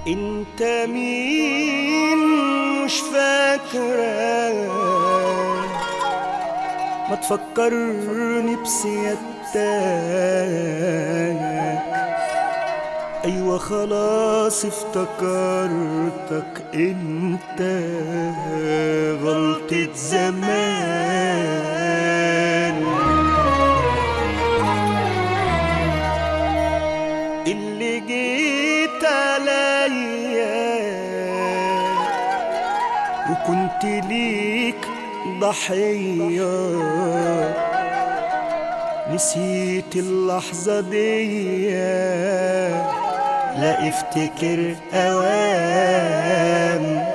انت مين مش فاكرة ما تفكرني بسيادتك ايوه خلاص افتكرتك انت غلطة زمان اللي جيت عليا وكنت ليك ضحية نسيت اللحظة دي لا افتكر اوام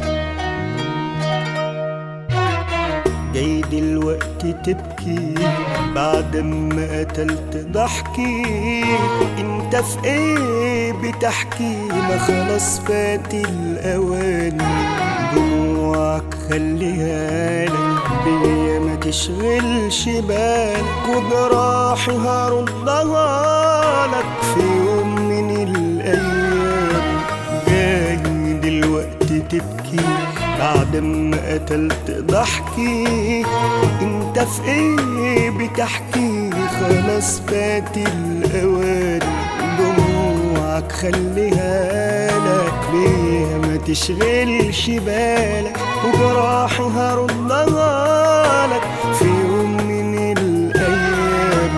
جاي دلوقتي تبكي بعد ما قتلت ضحكي انت في ايه بتحكي ما خلاص فات الاوان دموعك خليها لك بيا ما تشغلش بالك وجراحي هردها لك في يوم من الايام جاي دلوقتي تبكي بعد ما قتلت ضحكي انت في ايه بتحكي خلاص فات الاوان دموعك خليها لك ليه ما تشغلش بالك وجراحي هردها لك في يوم من الايام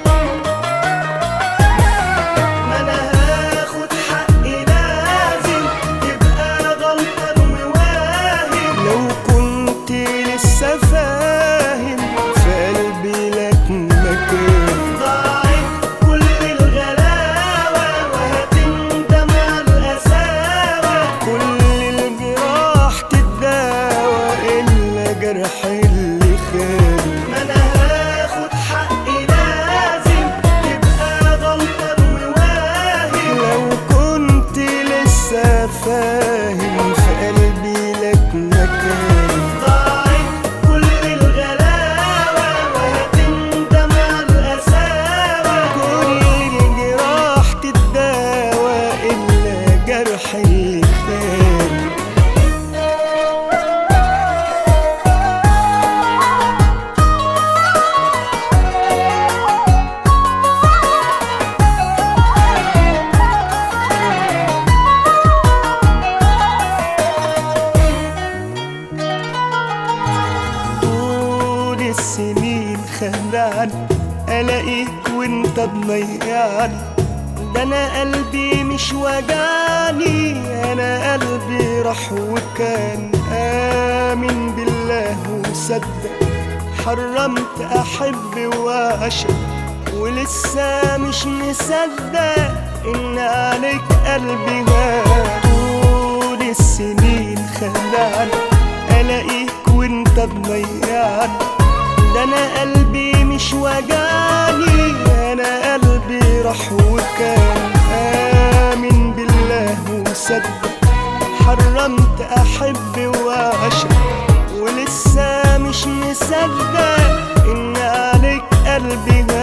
ما انا هاخد حقي لازم تبقى غلطان وواهم لو كنت لسه فاهم في قلبي لك مكان ضاعت كل الغلاوة وهتندم على القساوة كل الجراح تتداوى إلا جرح اللي خان ما أنا هاخد حقي لازم تبقى غلطان وواهم لو كنت لسه فاهم في قلبي لك مكان ضاعت كل الغلاوة وهتندم على القساوة كل الجراح تتداوى إلا جرح اللي كان طول السنين خدعني الاقيك وانت تضيعني ده انا قلبي مش وجعني انا قلبي راح وكان امن بالله وصدق حرمت احب واشق ولسه مش مصدق ان عليك قلبي غاب طول السنين خدعني الاقيك وانت تضيعني ده انا قلبي مش وجعني انا قلبي راح وكان امن بالله وصدق حرمت احب واشق ولسه مش مصدق ان عليك قلبي